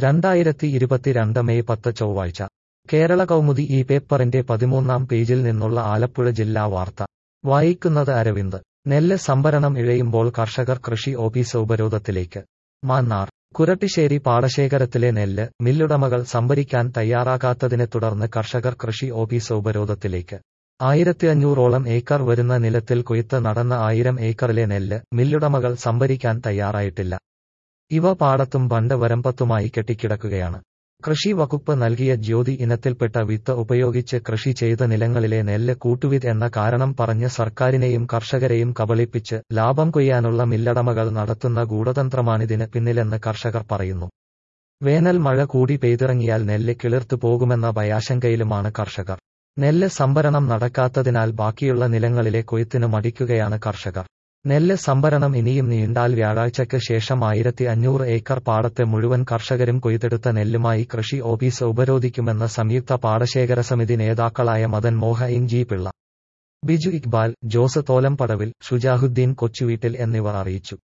രണ്ടായിരത്തി ഇരുപത്തിരണ്ട് മെയ് പത്ത് ചൊവ്വാഴ്ച കേരള കൗമുദി ഈ പേപ്പറിന്റെ പതിമൂന്നാം പേജിൽ നിന്നുള്ള ആലപ്പുഴ ജില്ലാ വാർത്ത വായിക്കുന്നത് അരവിന്ദ് നെല്ല് സംഭരണം ഇഴയുമ്പോൾ കർഷകർ കൃഷി ഓഫീസ് ഉപരോധത്തിലേക്ക് മാന്നാർ കുരട്ടിശ്ശേരി പാടശേഖരത്തിലെ നെല്ല് മില്ലുടമകൾ സംഭരിക്കാൻ തയ്യാറാകാത്തതിനെ തുടർന്ന് കർഷകർ കൃഷി ഓഫീസ് ഉപരോധത്തിലേക്ക് ആയിരത്തി അഞ്ഞൂറോളം ഏക്കർ വരുന്ന നിലത്തിൽ കൊയ്ത്ത് നടന്ന ആയിരം ഏക്കറിലെ നെല്ല് മില്ലുടമകൾ സംഭരിക്കാൻ തയ്യാറായിട്ടില്ല ഇവ പാടത്തും ബണ്ട് വരമ്പത്തുമായി കെട്ടിക്കിടക്കുകയാണ് കൃഷി വകുപ്പ് നൽകിയ ജ്യോതി ഇനത്തിൽപ്പെട്ട വിത്ത് ഉപയോഗിച്ച് കൃഷി ചെയ്ത നിലങ്ങളിലെ നെല്ല് കൂട്ടുവിത് എന്ന കാരണം പറഞ്ഞ് സർക്കാരിനെയും കർഷകരെയും കബളിപ്പിച്ച് ലാഭം കൊയ്യാനുള്ള മില്ലടമകൾ നടത്തുന്ന ഗൂഢതന്ത്രമാണിതിന് പിന്നിലെന്ന് കർഷകർ പറയുന്നു വേനൽ മഴ കൂടി പെയ്തിറങ്ങിയാൽ നെല്ല് കിളിർത്തു പോകുമെന്ന ഭയാശങ്കയിലുമാണ് കർഷകർ നെല്ല് സംഭരണം നടക്കാത്തതിനാൽ ബാക്കിയുള്ള നിലങ്ങളിലെ കൊയ്ത്തിന് മടിക്കുകയാണ് കർഷകർ നെല്ല് സംഭരണം ഇനിയും നീണ്ടാൽ വ്യാഴാഴ്ചയ്ക്ക് ശേഷം ആയിരത്തി അഞ്ഞൂറ് ഏക്കർ പാടത്തെ മുഴുവൻ കർഷകരും കൊയ്തെടുത്ത നെല്ലുമായി കൃഷി ഓഫീസ് ഉപരോധിക്കുമെന്ന് സംയുക്ത പാടശേഖര സമിതി നേതാക്കളായ മദൻ മോഹൻ ജി പിള്ള ബിജു ഇക്ബാൽ ജോസ് തോലംപടവിൽ ഷുജാഹുദ്ദീൻ കൊച്ചുവീട്ടിൽ എന്നിവർ അറിയിച്ചു